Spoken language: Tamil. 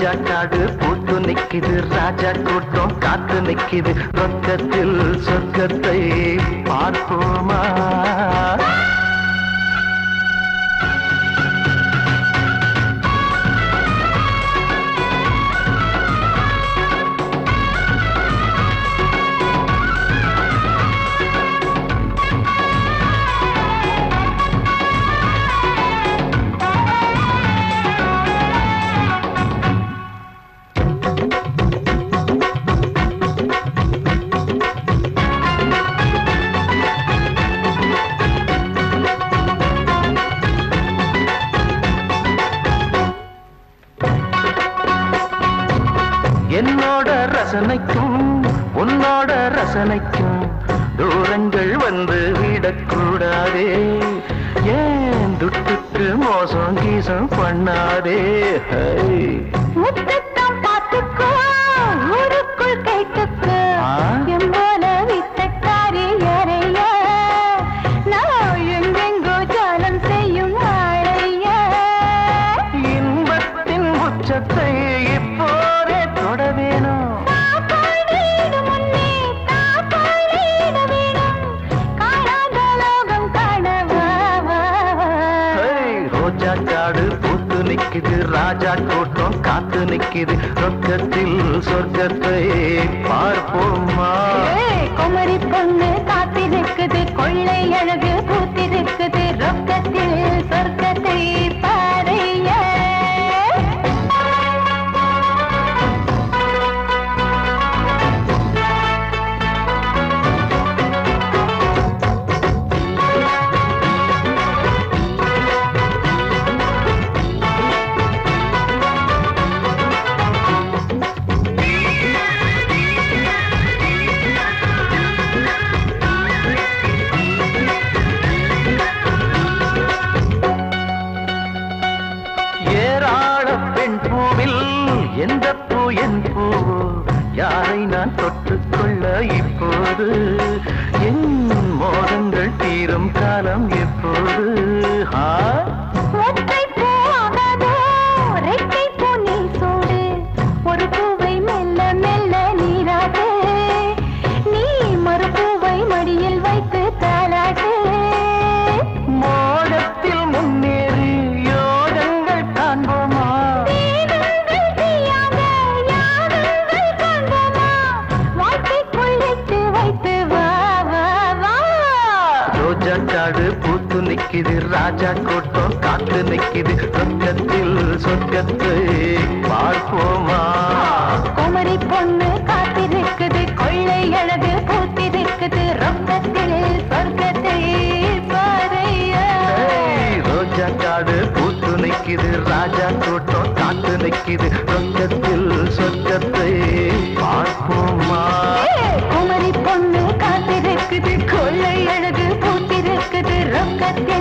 ரோஜா காடு பூத்து நிக்குது ராஜா கூட்டம் காத்து நிக்குது ரொக்கத்தில் சொர்க்கத்தை பார்ப்போமா என்னோட ரசனைக்கும் உன்னோட ரசனைக்கும் தூரங்கள் வந்து விடக்கூடாதே ஏன் துட்டுக்கு மோசம் கீசம் பண்ணாதே ஹை. முத்தத்தான் பார்த்துக்கோ ஊருக்குள் கைத்துக்கோ ஆ? எம்போல வித்தக்காரி யாரைய நான் எங்கெங்கோ ஜாலம் செய்யும் ஆளைய இன்பத்தின் உச்சத்தை இப்போதே தொட வேணும் காப்பாடிடு முன்னே காப்பாடிடு வேணும் காணாத லோகம் காணவா வா, வா. ஹை, ரோஜா காடு பூத்து நிக்குது ராஜா கூட்டம் காத்து நிக்குது ரொக்கத்தில் சொர்க்கத்தை பார்ப்போமா ஏய், குமரி பொண்ணு காத்திருக்குது கொள்ளை அழகு பூத்திருக்குது ரொக்கத்தில் சொர்க்கத்தை பாறைய ஏராள பெண் பூவில் எந்த பூ என் பூவோ யாரை நான் தொட்டுக்கொள்ள இப்போது என் மோகங்கள் தீரும் காலம் எப்போது ஆ? ஒற்றை பூ ஆகாதோ ரெட்டை பூ நீ சூடு ஒரு பூவை மெல்ல மெல்ல நீராட்டு நீ மறு பூவை மடியில் வைத்து தாளாட்டு மோகத்தில் முன்னேறி யோகங்கள் காண்போமா வேதங்கள் தீயாக யாகங்கள் காண்போமா வாழ்க்கைக்குள் இட்டு வைத்து வா வா வா ரோஜா காடு பூத்து நிக்குது ராஜா கூட்டம் காத்து நிக்குது சொர்க்கத்தில் சொர்க்கத்தை பார்ப்போமா குமரி பொண்ணு காத்திருக்குது கொள்ளை அழகு பூத்திருக்குது ரொக்கத்தில் சொர்க்கத்தை பாறையா ஏய், ரோஜா காடு பூத்து நிக்குது ராஜா கூட்டம் காத்து நிக்குது சொர்க்கத்தில் சொர்க்கத்தை பார்ப்போமா குமரி பொண்ணு காத்திருக்குது கொள்ளை அழகு பூத்திருக்குது ரொக்கத்தில்